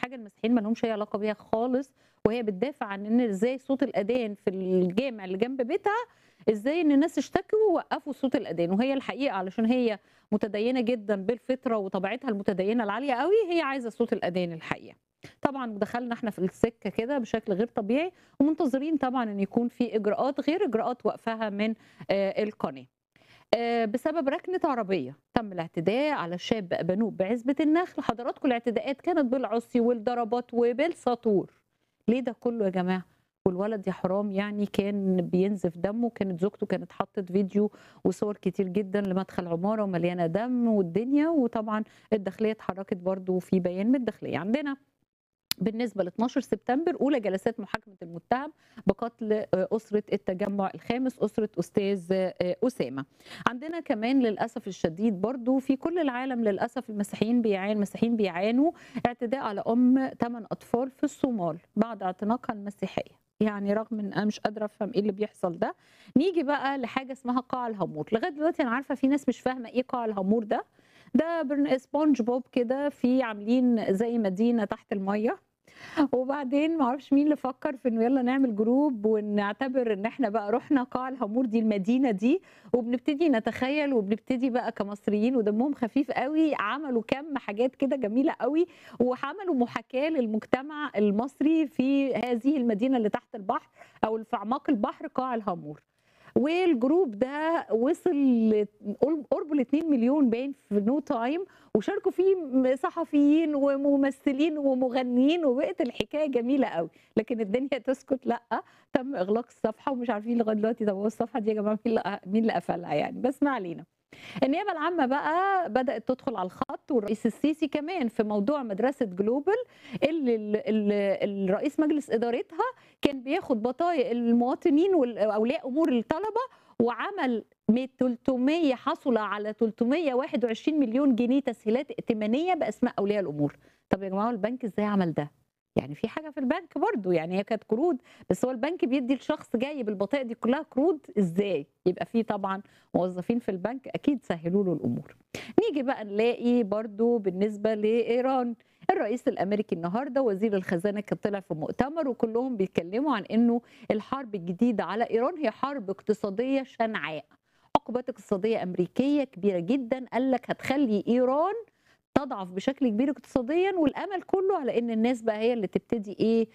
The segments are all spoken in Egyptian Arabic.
حاجه المسيحيين ما لهمش اي علاقه بيها خالص وهي بتدافع عن ان ازاي صوت الاذان في الجامع اللي جنب بيتها ازاي ان الناس اشتكوا ووقفوا صوت الاذان وهي الحقيقه علشان هي متدينه جدا بالفطره وطبيعتها المتدينه العاليه قوي هي عايزه صوت الاذان الحقيقه طبعا دخلنا احنا في السكه كده بشكل غير طبيعي ومنتظرين طبعا ان يكون في اجراءات غير اجراءات وقفها من آه القناه آه بسبب ركنه عربيه تم الاعتداء على شاب بنوب بعزبه النخل حضراتكم الاعتداءات كانت بالعصي والضربات وبالسطور ليه ده كله يا جماعه والولد يا حرام يعني كان بينزف دمه كانت زوجته كانت حطت فيديو وصور كتير جدا لمدخل عماره ومليانه دم والدنيا وطبعا الداخليه اتحركت برضو في بيان من الداخليه عندنا بالنسبه ل 12 سبتمبر اولى جلسات محاكمه المتهم بقتل اسره التجمع الخامس اسره استاذ اسامه. عندنا كمان للاسف الشديد برضو في كل العالم للاسف المسيحيين بيعانوا المسيحيين بيعانوا اعتداء على ام 8 اطفال في الصومال بعد اعتناقها المسيحيه. يعني رغم ان انا مش قادره افهم ايه اللي بيحصل ده نيجي بقى لحاجه اسمها قاع الهامور لغايه دلوقتي انا عارفه في ناس مش فاهمه ايه قاع الهامور ده ده سبونج بوب كده في عاملين زي مدينه تحت الميه وبعدين ما اعرفش مين اللي فكر في انه يلا نعمل جروب ونعتبر ان احنا بقى رحنا قاع الهامور دي المدينه دي وبنبتدي نتخيل وبنبتدي بقى كمصريين ودمهم خفيف قوي عملوا كم حاجات كده جميله قوي وعملوا محاكاه للمجتمع المصري في هذه المدينه اللي تحت البحر او في اعماق البحر قاع الهامور والجروب ده وصل قرب ال 2 مليون باين في نو تايم وشاركوا فيه صحفيين وممثلين ومغنيين وبقت الحكايه جميله قوي لكن الدنيا تسكت لا تم اغلاق الصفحه ومش عارفين لغايه دلوقتي طب هو الصفحه دي يا جماعه مين اللي مين اللي قفلها يعني بس ما علينا النيابه العامه بقى بدات تدخل على الخط والرئيس السيسي كمان في موضوع مدرسه جلوبال اللي, اللي الرئيس مجلس ادارتها كان بياخد بطايق المواطنين واولياء امور الطلبه وعمل 300 حصل على 321 مليون جنيه تسهيلات ائتمانيه باسماء اولياء الامور طب يا جماعه البنك ازاي عمل ده يعني في حاجه في البنك برضو يعني هي كانت قروض بس هو البنك بيدي لشخص جاي بالبطايق دي كلها قروض ازاي يبقى في طبعا موظفين في البنك اكيد سهلوا له الامور نيجي بقى نلاقي برضو بالنسبه لايران الرئيس الامريكي النهارده وزير الخزانه كان طلع في مؤتمر وكلهم بيتكلموا عن انه الحرب الجديده على ايران هي حرب اقتصاديه شنعاء عقوبات اقتصاديه امريكيه كبيره جدا قال لك هتخلي ايران تضعف بشكل كبير اقتصاديا والامل كله على ان الناس بقى هي اللي تبتدي ايه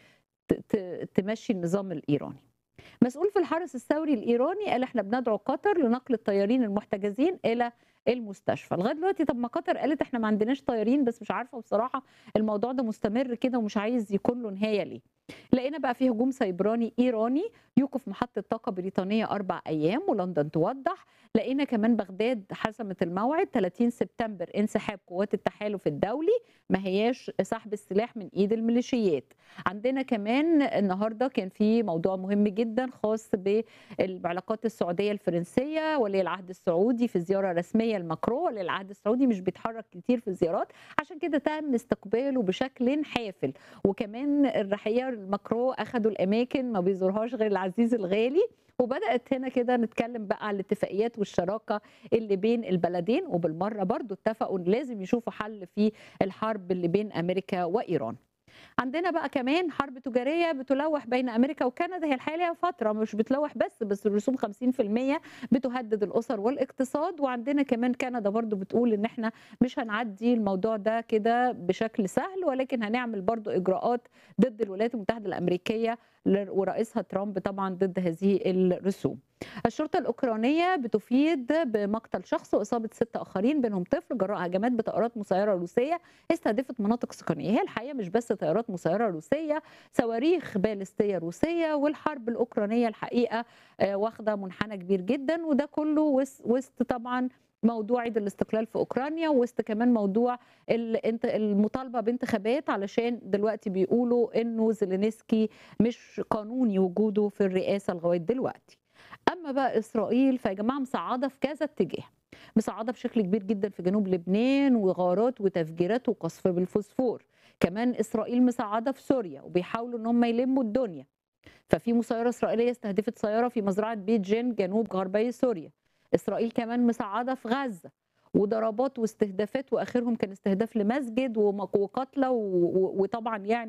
تمشي النظام الايراني مسؤول في الحرس الثوري الايراني قال احنا بندعو قطر لنقل الطيارين المحتجزين الى المستشفى لغايه دلوقتي طب ما قطر قالت احنا ما عندناش طيارين بس مش عارفه بصراحه الموضوع ده مستمر كده ومش عايز يكون له نهايه ليه لقينا بقى في هجوم سيبراني ايراني يوقف محطه طاقه بريطانيه اربع ايام ولندن توضح لقينا كمان بغداد حسمت الموعد 30 سبتمبر انسحاب قوات التحالف الدولي ما هياش سحب السلاح من ايد الميليشيات عندنا كمان النهارده كان في موضوع مهم جدا خاص بالعلاقات السعوديه الفرنسيه ولي العهد السعودي في زياره رسميه لماكرو ولي العهد السعودي مش بيتحرك كتير في الزيارات عشان كده تم استقباله بشكل حافل وكمان الرحيه ماكرو اخذوا الاماكن ما بيزورهاش غير العزيز الغالي وبدات هنا كده نتكلم بقى على الاتفاقيات والشراكه اللي بين البلدين وبالمره برضو اتفقوا ان لازم يشوفوا حل في الحرب اللي بين امريكا وايران عندنا بقى كمان حرب تجاريه بتلوح بين امريكا وكندا هي الحقيقه ليها فتره مش بتلوح بس بس الرسوم 50% بتهدد الاسر والاقتصاد وعندنا كمان كندا برضو بتقول ان احنا مش هنعدي الموضوع ده كده بشكل سهل ولكن هنعمل برضو اجراءات ضد الولايات المتحده الامريكيه ورئيسها ترامب طبعا ضد هذه الرسوم الشرطة الأوكرانية بتفيد بمقتل شخص وإصابة ست آخرين بينهم طفل جراء هجمات بطائرات مسيرة روسية استهدفت مناطق سكانية هي الحقيقة مش بس طائرات مسيرة روسية صواريخ باليستية روسية والحرب الأوكرانية الحقيقة واخدة منحنى كبير جدا وده كله وسط طبعا موضوع عيد الاستقلال في اوكرانيا وسط كمان موضوع المطالبه بانتخابات علشان دلوقتي بيقولوا انه زيلينسكي مش قانوني وجوده في الرئاسه لغايه دلوقتي. اما بقى اسرائيل فيا جماعه مصعده في كذا اتجاه. مصعده بشكل كبير جدا في جنوب لبنان وغارات وتفجيرات وقصف بالفوسفور. كمان اسرائيل مصعده في سوريا وبيحاولوا ان هم يلموا الدنيا. ففي مسيره اسرائيليه استهدفت سياره في مزرعه بيت جين جنوب غربي سوريا. اسرائيل كمان مصعده في غزه وضربات واستهدافات واخرهم كان استهداف لمسجد ومق- وقتلى و- و- وطبعا يعني